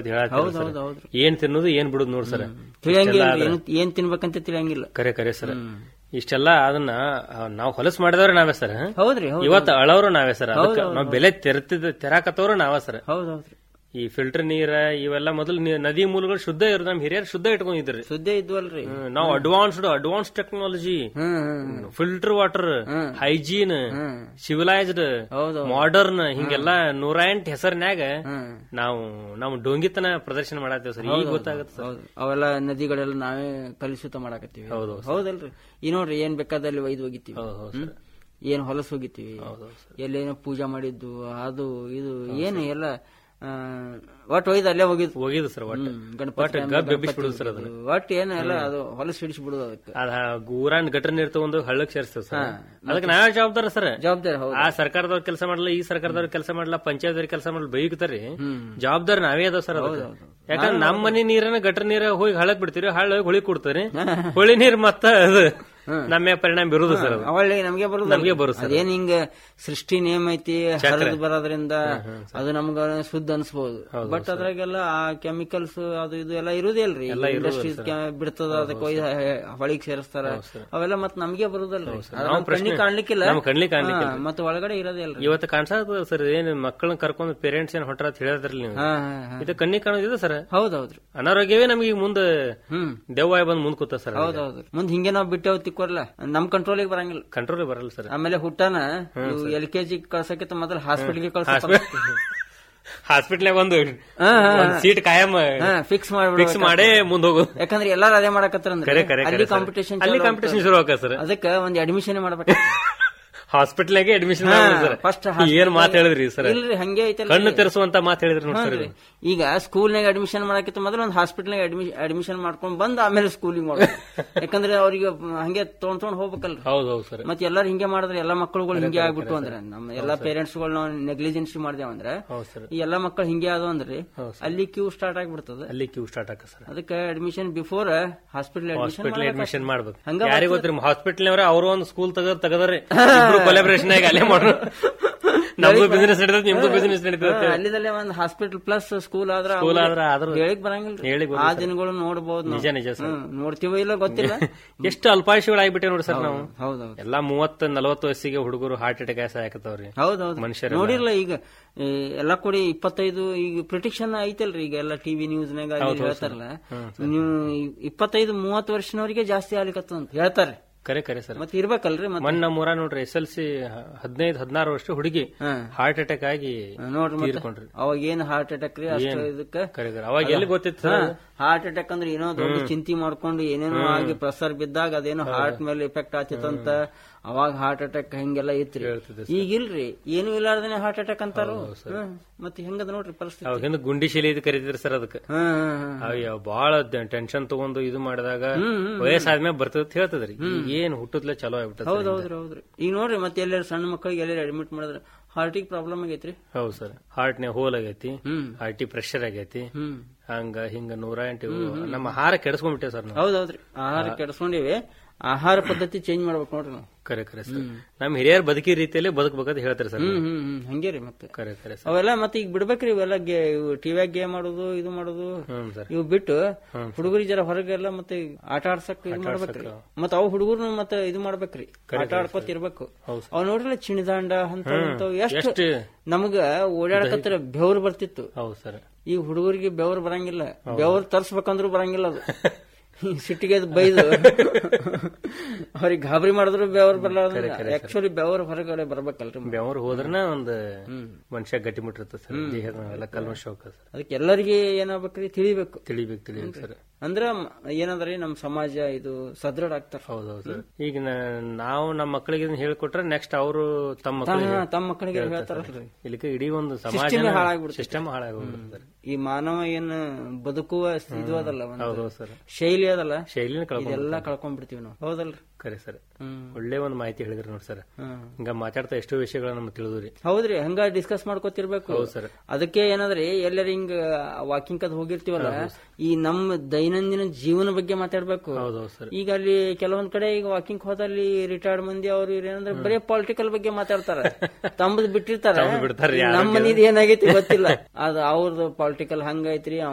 ಅಂತ ಹೇಳತ್ತೀರಿ ಹೌದ್ ಸರ್ ಹೌದ್ ಹೌದ್ರಿ. ಏನ್ ತಿನ್ನೋದು ಏನ್ ಬಿಡುದು ನೋಡ್ ಸರ್ ತಿಳಿಯಂಗಿಲ್ಲ ಏನ್ ಏನ್ ತಿನ್ಬೇಕಂತ ತಿಳಿಯಂಗಿಲ್ಲ ಕರೆ ಕರೆ ಸರ್ ಇಷ್ಟೆಲ್ಲ ಅದನ್ನ ಆ, ನಾವು ಹೊಲಸು ಮಾಡಿದವ್ರೆ ನಾವೇ ಸರ್ ಹೌದ್ರಿ ಹೌದ್ ಇವತ್ತು ಅಳವ್ರು ನಾವೇ ಸರ್ ಅದಕ್ಕೆ ನಾವು ಬೆಲೆ ತೆರೆತಿದ್ ತೆರಾಕತ್ತವ್ರು ನಾವ ಸರ್ ಹೌದ್ ಹೌದ್ರಿ ಈ ಫಿಲ್ಟರ್ ನೀರ ಇವೆಲ್ಲ ಮೊದಲು ನೀ- ನದಿ ಮೂಲಗಳು ಶುದ್ಧ ಇರೋದು ನಮ್ ಹಿರಿಯರು ಶುದ್ಧ ಇಟ್ಕೊಂಡಿದ್ರಿ ಸುದ್ದಿ ಇದ್ವಲ್ರಿ ಹ್ಮ್, ನಾವು advanced advance technology hmm hmm filter water hygiene hmm civilised ಹೌದು ಮಾಡರ್ನ್ ಹಿಂಗೆಲ್ಲ ನೂರ ಎಂಟು ಹೆಸರಿನ್ಯಾಗ ಹ್ಮ್ ನಾವು ನಾವು ಡೊಂಗಿತನ ಪ್ರದರ್ಶನ ಮಾಡತ್ತೇವ್ ಸರ್ ಈಗ ಗೊತ್ತಾಗತ್ತೆ ಸರ್ ಹೌದು ಅವೆಲ್ಲ ನದಿಗಳೆಲ್ಲ ನಾವೇ ಕಲುಷಿತ ಮಾಡಾಕತ್ತೀವಿ ಹೌದು ಹೌದಲ್ರಿ ಈ ನೋಡ್ರಿ ಏನ್ ಬೇಕಾದಲ್ಲಿ ಒಯ್ದು ಹೋಗಿತ್ತೀವಿ ಹೌದು ಹೌದು ಹ್ಮ್? ಏನ್ ಹೊಲಸು ಹೋಗಿತ್ತೀವಿ ಹೌದು ಸರ್ ಎಲ್ಲೇನೋ ಪೂಜಾ ಮಾಡಿದ್ದು ಅದು ಇದು ಏನು ಎಲ್ಲ ಆ, ಒಟ್ಟು ಒಯ್ದು ಅಲ್ಲೇ ಹೋಗಿದ್ದು ಹೋಗಿದ್ದು ಸರ್ ಒಟ್ಟು ಹ್ಮ್, ಗಣಪತಿ ಒಟ್ಟು time ಗಬ್ ಗಣಪತಿ ಎಬ್ಬಿಸ್ಬಿಡುದು ಸರ್ ಅದನ್ನ ಹೋಗಿದ್ದು. ಒಟ್ಟು ಏನು ಎಲ್ಲ ಅದು ಹೊಲಸು ಹಿಡಿಸ್ಬಿಡುದು ಅದಕ್ಕೆ ಅದ ಊರಾನ್ ಗಟ್ರ ನೀರ್ ತಗೊಂಡು ಹಳ್ಳಕ್ ಸೇರಿಸ್ತೇವೆ ಸರ್ ಅದಕ್ಕೆ ನಾವೇ ಜವಾಬ್ದಾರ ಸರ್ ಜವಾಬ್ದಾರಿ ಹೌದು ಆ ಸರ್ಕಾರದವ್ರ ಕೆಲಸ ಮಾಡಲ್ಲ ಈ ಸರ್ಕಾರದವ್ರ ಕೆಲಸ ಮಾಡಲ್ಲ ಪಂಚಾಯತ್ ಕೆಲಸ ಮಾಡಲ್ಲ ಬೈಕ್ತಾರಿ ಜವಾಬ್ದಾರಿ ನಾವೇ ಅದಾವ ಸರ್ ಅದಕ್ಕೆ ಯಾಕಂದ್ರೆ ನಮ್ಮ ಮನಿ ನೀರನ್ನ ಗಟ್ರ ನೀರ ಹೋಗಿ ಹಳ್ಳಕ್ ಬಿಡ್ತೀರಿ ಹಳ್ಳ ಹೋಗಿ ಹುಳಿ ಕೊಡ್ತಾರೆ ಹುಳಿ ನೀರ್ ಮತ್ತ ಅದು ನಮ್ಮ ಪರಿಣಾಮ ಬೀರುದು ಸರ್ ಅದು ಅವಳ್ಳಿ ನಮಗೆ ಬರುದು ನಮ್ಗೆ ಬರುದು ಸರ್ ಅದೇನ್ ಹಿಂಗ ಸೃಷ್ಟಿ ನೇಮ ಐತಿ ಹರಿದು ಬರೋದ್ರಿಂದ ಅದು ನಮ್ಗ ಶುದ್ಧ ಅನ್ಸ್ಬೋದು ಬಟ್ ಅದ್ರಾಗೆಲ್ಲ ಆ ಕೆಮಿಕಲ್ಸ್ ಅದು ಇದು ಎಲ್ಲ ಇರುದೇ ಅಲ್ರಿ ಇಂಡಸ್ಟ್ರೀಸ್ ಬಿಡ್ತದ ಅದಕ್ಕೆ ಒಯ್ದು ಹೊಳಿಗೆ ಸೇರಿಸ್ತಾರ ಅವೆಲ್ಲ ಮತ್ ನಮ್ಗೆ ಬರುದಲ್ರಿ ಅದು ನಮ್ ಕಣ್ಣಿಗೆ ಕಾಣ್ಲಿಕ್ಕಿಲ್ಲ ನಮ್ ಕಣ್ಣಿಗೆ ಕಾಣ್ಲಿಕ್ಕಿಲ್ಲ. ಹಾ, ಮತ್ತ್ ಒಳಗಡೆ ಇರೋದೇ ಅಲ್ರಿ ಇವತ್ತು ಕಾಣಿಸದ ಸರ್ ಏನ್ ಮಕ್ಕಳನ್ನ ಕರ್ಕೊಂಡು ಪೇರೆಂಟ್ಸ್ ಏನ್ ಹೊಟ್ರ ಅಂತ ಹೇಳಿದ್ರಲ್ಲ ನೀವು ಹಾ ಹಾ ಹಾ ಇದು ಕಣ್ಣಿಗೆ ಕಾಣೋದಿದೆ ಸರ್ ಹೌದೌದ್ರಿ ಅನಾರೋಗ್ಯವೇ ನಮಗೆ ಈಗ ಮುಂದೆ ಹ್ಮ್ ದೆವ್ವಾಯ್ ಬಂದ್ ಮುಂದ್ ಕೂತ ಸರ್ ಹೌದೌದ್ರಿ ಮುಂದ್ ಹಿಂಗೆ ನಾವ್ ಬಿಟ್ಟೇವ್ ತಿಕ್ಕೋರ್ಲ ನಮ್ ಕಂಟ್ರೋಲಿಗೆ ಬರಂಗಿಲ್ಲ ಕಂಟ್ರೋಲ್ ಬರಲ್ಲ ಸರ್ ಆಮೇಲೆ ಹುಟ್ಟಾನ ಎಲ್ ಕೆ ಜಿ ಕಳ್ಸಕ್ಕಿಂತ ಮೊದಲು ಹಾಸ್ಪಿಟಲ್ಗೆ ಕಳ್ಸ ಹಾಸ್ಪಿಟ್ಲಾಗ ಒಂದು ಒಂದ್ ಸೀಟ್ ಕಾಯಂ ಫಿಕ್ಸ್ ಮಾಡ್ಬಿಡ ಫಿಕ್ಸ್ ಮಾಡೇ ಮುಂದ್ ಹೋಗೋದು ಯಾಕಂದ್ರೆ ಎಲ್ಲಾರು ಅದೇ ಮಾಡಕತ್ತಾರ ಕರೆ ಕರೆ ಅಲ್ಲಿ ಕಾಂಪಿಟೇಷನ್ ಅಲ್ಲಿ ಕಾಂಪಿಟೇಷನ್ ಶುರು ಆಗ ಸರ್ ಅದಕ್ಕೆ ಒಂದ್ ಅಡ್ಮಿಷನ್ ಮಾಡ್ಬೇಕು ಹಾಸ್ಪಿಟ್ಲಾಗೆ ಅಡ್ಮಿಷನ್ ಸರ್ ಫಸ್ಟ್ ಏನ್ ಮಾತ್ ಹೇಳಿದ್ರಿ ಸರ್ ಇಲ್ರಿ ಹಂಗೆ ಐತಲ್ಲ ಕಣ್ಣು ತೆರೆಸುವಂತ ಮಾತ್ ಹೇಳಿದ್ರಿ ನೋಡಿ ಸರ್ ಈಗ ಸ್ಕೂಲ್ನಾಗ ಅಡ್ಮಿಷನ್ ಮಾಡಕ್ಕಿಂತ ಮೊದಲು ಒಂದು ಹಾಸ್ಪಿಟಲ್ನಾಗ ಅಡ್ಮಿಷನ್ ಮಾಡ್ಕೊಂಡ್ ಬಂದ್ ಆಮೇಲೆ ಸ್ಕೂಲಿಗೆ ಮಾಡ್ಬೇಕು ಯಾಕಂದ್ರೆ ಅವ್ರಿಗೆ ಹಂಗೆ ತೊಗೊಂಡ್ ತೊಗೊಂಡ್ ಹೋಗ್ಬೇಕಲ್ರಿ ಹೌದು ಹೌದು ಸರ್ ಮತ್ತೆ ಎಲ್ಲಾರು ಹಿಂಗೆ ಮಾಡಿದ್ರೆ ಎಲ್ಲಾ ಮಕ್ಕಳುಗಳು ಹಿಂಗೆ ಆಗ್ಬಿಟ್ಟು ಅಂದ್ರೆ ನಮ್ಮ ಎಲ್ಲಾ ಪೇರೆಂಟ್ಸ್ ಗಳು ನಾವು ನೆಗ್ಲಿಜೆನ್ಸಿ ಮಾಡ್ದೇವ್ ಅಂದ್ರೆ ಹೌದು ಸರ್ ಈ ಎಲ್ಲಾ ಮಕ್ಕಳು ಹಿಂಗೆ ಆದವು ಅಂದ್ರೆ ಅಲ್ಲಿ ಕ್ಯೂ ಸ್ಟಾರ್ಟ್ ಆಗ್ಬಿಡ್ತದೆ ಅಲ್ಲಿ ಕ್ಯೂ ಸ್ಟಾರ್ಟ್ ಆಕ ಸರ್ ಅದಕ್ಕೆ admission before hospital admission hospital admission ಮಾಡ್ಬೇಕು ಹಂಗ ಯಾರಿಗ ಗೊತ್ತಿರಿ ಹಾಸ್ಪಿಟ್ಲ್ ಅವ್ರ ಅವರು ಒಂದು ಸ್ಕೂಲ್ ತಗದ್ ತಗದಾರೆ ಇಬ್ರು ಕೊಲಾಬ್ರೇಷನ್ ಆಗಿ ಅಲ್ಲೇ ಮಾಡೋಣ ನಮ್ದು ಬಿಸಿನೆಸ್ ನಡೀತದೆ ನಿಮ್ದು ಬಿಸಿನೆಸ್ ನಡೀತದೆ ಅಲ್ಲಿದಲ್ಲೇ ಒಂದ್ ಹಾಸ್ಪಿಟಲ್ ಪ್ಲಸ್ ಸ್ಕೂಲ್ ಆದ್ರ ಸ್ಕೂಲ್ ಆದ್ರ ಆದ್ರೂ ಹೇಳಿಕ್ ಬರಂಗಿಲ್ಲ ಹೇಳಿಕ್ ಆ ದಿನಗಳು ನೋಡ್ಬೋದು ನಾವು. ನಿಜ ನಿಜ ಸರ್ ಹ್ಮ್, ನೋಡ್ತೀವೋ ಇಲ್ಲ ಗೊತ್ತಿಲ್ಲ ಎಷ್ಟು ಅಲ್ಪಾಯುಷಗಳಾಗ್ಬಿಟ್ಟೆ ನೋಡಿ ಸರ್ ನಾವು ಹೌದೌದು ಎಲ್ಲಾ ಮೂವತ್ ನಲವತ್ತು ವಯಸ್ಸಿಗೆ ಹುಡುಗರು ಹಾರ್ಟ್ ಅಟ್ಯಾಕ್ ಸಾಯಕತ್ತವ್ರಿ ಹೌದೌದು ಮನುಷ್ಯರೆಲ್ಲ. ನೋಡಿರ್ಲ ಈಗ ಈ ಎಲ್ಲಾ ಕೂಡಿ ಇಪ್ಪತ್ತೈದು ಈಗ ಪ್ರಿಟಿಕ್ಷನ್ ಐತಲ್ರಿ ಈಗ ಎಲ್ಲ ಟಿವಿ ನ್ಯೂಸ್ ನಾಗ ಅಲ್ಲಿ ಹೇಳ್ತಾರಲ್ಲ ನೀವು ಇಪ್ಪತ್ತೈದು ಮೂವತ್ತು ವರ್ಷನವರಿಗೆ ಜಾಸ್ತಿ ಆಗ್ಲಿಕತ್ತ ಅಂತ ಹೇಳ್ತಾರೆ ಕರೆ ಕರೆ ಸರ್ ಮತ್ತೆ ಇರ್ಬೇಕಲ್ರಿ ಮತ್ತೆ ಮೊನ್ನೆ ನಮ್ಮೂರ ನೋಡ್ರಿ ಎಸ್ ಎಲ್ ಸಿ ಹದಿನೈದು ಹದಿನಾರು ವರ್ಷ ಹುಡುಗಿ ಹ್ಮ್. ಹಾರ್ಟ್ ಅಟ್ಯಾಕ್ ಆಗಿ ನೋಡ್ರಿ ಮತ್ತೆ ತೀರ್ಕೊಂಡ್ರಿ ಅವಾಗ ಏನ್ ಹಾರ್ಟ್ ಅಟ್ಯಾಕ್ ರೀ ಅಷ್ಟು ಇದಕ್ಕೆ ಕರೆ ಕರೆ ಅವಾಗ ಎಲ್ಲಿ ಗೊತ್ತಿತ್ತು ಸರ್ ಹಾರ್ಟ್ ಅಟ್ಯಾಕ್ ಅಂದ್ರೆ ಏನೋ ದೊಡ್ಡ ಚಿಂತೆ ಮಾಡ್ಕೊಂಡು ಏನೇನೋ ಆಗಿ ಪ್ರೆಸರ್ ಬಿದ್ದಾಗ ಅದೇನೋ ಹಾರ್ಟ್ ಮೇಲೆ ಎಫೆಕ್ಟ್ ಆತಿತ್ತಂತ ಅವಾಗ ಹಾರ್ಟ್ ಅಟ್ಯಾಕ್ ಹಿಂಗೆಲ್ಲ ಇತ್ರಿ ಹೇಳ್ತಿದ್ದೆ ಈಗ ಇಲ್ರಿ ಏನು ಇಲ್ಲಾರ್ದೇನೆ ಹಾರ್ಟ್ ಅಟ್ಯಾಕ್ ಅಂತಾರು ಹ್ಮ್. ಮತ್ತೆ ಹೆಂಗದ ನೋಡ್ರಿ ಪರಿಸ್ಥಿತಿ ಅವಾಗಿಂದ ಗುಂಡಿ ಶಿಲೆ ಇದು ಕರೀತಿದ್ರು ಸರ್ ಅದಕ್ಕೆ ಹ್ಮ್ ಹ್ಮ್ ಹ್ಮ್ ಅಯ್ಯೋ ಬಹಳ ಟೆನ್ಷನ್ ತಗೊಂಡು ಇದು ಮಾಡಿದಾಗ ವಯಸ್ಸಾದ್ಮೇಲೆ ಬರ್ತದ ಹೇಳ್ತದ್ರಿ ಈಗ ಏನ್ ಹುಟ್ಟದ್ಲೆ ಚಲೋ ಆಗ್ಬಿಟ್ಟದ ಹೌದ್ ಹೌದ್ರಿ ಹೌದ್ರಿ ಈಗ ನೋಡ್ರಿ ಮತ್ತೆ ಎಲ್ಲಾರು ಸಣ್ಣ ಮಕ್ಕಳಿಗೆ ಎಲ್ಲಾರು ಅಡ್ಮಿಟ್ ಮಾಡಿದ್ರೆ ಹಾರ್ಟಿಗೆ ಪ್ರಾಬ್ಲಮ್ ಆಗೈತ್ರಿ ಹೌದು ಸರ್ ಹಾರ್ಟ್ ನೇ ಹೋಲ್ ಆಗೈತಿ ಹ್ಮ್ ಹಾರ್ಟಿ ಪ್ರೆಷರ್ ಆಗೈತಿ ಹ್ಮ್ ಹಂಗ ಹಿಂಗ ನೂರ ಎಂಟು ಇವು ನಮ್ಮ ಆಹಾರ ಕೆಡಿಸ್ಕೊಂಡ್ಬಿಟ್ಟೆ ಸರ್ ನಾವು ಹೌದೌದ್ರಿ ಆಹಾರ ಕೆಡಿಸ್ಕೊಂಡಿವಿ ಆಹಾರ ಪದ್ಧತಿ ಚೇಂಜ್ ಮಾಡ್ಬೇಕು ನೋಡ್ರಿ ನಾವು ಕರೆ ಕರೆ ಸರ್ ನಮ್ ಹಿರಿಯರ್ ಬದುಕಿ ರೀತಿಯಲ್ಲಿ ಬದುಕಬೇಕಂತ ಹೇಳ್ತಾರೆ ಸರ್ ಹ್ಮ್ ಹ್ಮ್ ಹ್ಮ್ ಹಂಗೆ ರೀ ಮತ್ತೆ ಕರೆ ಕರೆ ಸರ್ ಅವೆಲ್ಲ ಮತ್ತೆ ಈಗ ಬಿಡ್ಬೇಕ್ರಿ ಇವೆಲ್ಲ ಗೆ ಟಿವ್ಯಾಗ ಗೇಮ್ ಆಡೋದು ಇದು ಮಾಡೋದು ಹ್ಮ್ ಸರ್ ಇವು ಬಿಟ್ಟು ಹುಡುಗರಿಗೆ ಜರ ಹೊರಗೆಲ್ಲ ಮತ್ತೆ ಆಟ ಆಡ್ಸಕ್ ಇದು ಮಾಡ್ಬೇಕ್ರಿ ಮತ್ತ ಅವ್ ಹುಡುಗರ್ನು ಮತ್ತೆ ಇದು ಮಾಡ್ಬೇಕ್ರಿ ಆಟ ಆಡ್ಕೊತ ಇರ್ಬೇಕು ಹೌದು ಅವ್ ನೋಡ್ರಲ್ಲ ಚಿಣಿದಾಂಡ ಅಂತ ಎಷ್ಟು ಎಷ್ಟು ನಮಗ ಓಡಾಡಕತ್ರ ಬೆವ್ರು ಬರ್ತಿತ್ತು ಹೌದು ಸರ್ ಈಗ ಹುಡುಗರಿಗೆ ಬೆವ್ರು ಬರಂಗಿಲ್ಲ ಬೆವ್ರು ತರ್ಸ್ಬೇಕಂದ್ರೂ ಬರಂಗಿಲ್ಲ ಅದು ಸಿಟ್ಟಿಗೆ ಅದು ಬೈದು ಅವ್ರಿಗೆ ಗಾಬರಿ ಮಾಡಿದ್ರು ಬೆವ್ರು ಬರಲ್ಲ ಆಕ್ಚುಲಿ ಬೆವ್ರು ಹೊರಗಡೆ ಬರ್ಬೇಕಲ್ರಿ ಬೆವರು ಹೋದ್ರನ ಒಂದ್ ಮನುಷ್ಯ ಗಟ್ಟಿ ಮುಟ್ಟಿರ್ತದೆ ಸರ್ ದೇಹದ ಎಲ್ಲ ಕಲ್ಮಶ ಹೋಗ್ತದೆ ಸರ್ ಅದಕ್ಕೆ ಎಲ್ಲರಿಗೆ ಏನಾಗ್ಬೇಕ್ರಿ ತಿಳಿಬೇಕು ತಿಳಿಬೇಕು ತಿಳಿಬೇಕು ಸರ್ ಅಂದ್ರ ಮ- ಏನಂದ್ರಿ ನಮ್ ಸಮಾಜ ಇದು ಸದೃಢ ಆಗ್ತಾರ ಹೌದೌದು ಸರ್ ಈಗ ನ- ನಾವು ನಮ್ಮ ಮಕ್ಕಳಿಗೆ ಇದನ್ನ ಹೇಳ್ಕೊಟ್ರೆ ನೆಕ್ಸ್ಟ್ ಅವರು ತಮ್ಮ ಮಕ್ಕಳಿಗೆ ತಮ್ಮ ಮಕ್ಕಳಿಗೆ ಹೇಳ್ತಾರಲ್ರಿ ಇಲ್ಲಿಗೆ ಇಡೀ ಒಂದು ಸಮಾಜ System ಏ ಹಾಳಾಗ್ಬಿಡ್ತೈತಿ. ಸಿಸ್ಟಮ್ ಹಾಳಾಗೋಗ್ಬಿಡುತ್ತೆ ಸರ್ ಈ ಮಾನವ ಏನ್ ಬದುಕುವ ಇದು ಅದಲ್ಲ ಒಂದು ಹೌದು ಸರ್ ಶೈಲಿ ಅದಲ್ಲ ಶೈಲಿನ ಕಳ್ಕೊಂಡು ಇದೆಲ್ಲ ಕಳ್ಕೊಂಡ್ಬಿಡ್ತೀವಿ ನಾವು ಹೌದಲ್ರಿ ಕರೆ ಸರ್ ಹ್ಮ್ ಒಳ್ಳೆ ಒಂದು ಮಾಹಿತಿ ಹೇಳಿದ್ರಿ ನೋಡಿ ಸರ್ ಹ್ಮ್ ಹಿಂಗ ಮಾತಾಡ್ತಾ ಎಷ್ಟೋ ವಿಷಯಗಳನ್ನ ನಮ್ಗೆ ತಿಳಿದ್ರಿ ಹೌದ್ರಿ ಹಂಗ ಡಿಸ್ಕಸ್ ಮಾಡ್ಕೊತಿರ್ಬೇಕು ಹೌದು ಸರ್ ಅದಕ್ಕೆ ಏನಂದ್ರಿ ಎಲ್ಲರ ಹಿಂಗ ವಾಕಿಂಗ್ ಕದ್ ಹೋಗಿರ್ತೀವಲ್ಲ ಈ ನಮ್ಮ ದೈನಂದಿನ ಜೀವನ ಬಗ್ಗೆ ಮಾತಾಡ್ಬೇಕು ಹೌದೌದು ಸರ್ ಈಗ ಅಲ್ಲಿ ಕೆಲವೊಂದ್ ಕಡೆ ಈಗ ವಾಕಿಂಗ್ ಹೋದಲ್ಲಿ ರಿಟೈರ್ಡ್ ಮಂದಿ ಅವ್ರು ಇವ್ರು ಏನಂದ್ರೆ ಬರೀ ಪೊಲಿಟಿಕಲ್ ಬಗ್ಗೆ ಮಾತಾಡ್ತಾರ ತಮ್ಮದ್ ಬಿಟ್ಟಿರ್ತಾರ ಬಿಡ್ತಾರ್ರಿ, ನಮ್ಮ ಮನಿದ್ ಏನಾಗೈತಿ ಗೊತ್ತಿಲ್ಲ ಅದು ಅವ್ರದ್ದು ಪೊಲಿಟಿಕಲ್ ಹಂಗೈತ್ರಿ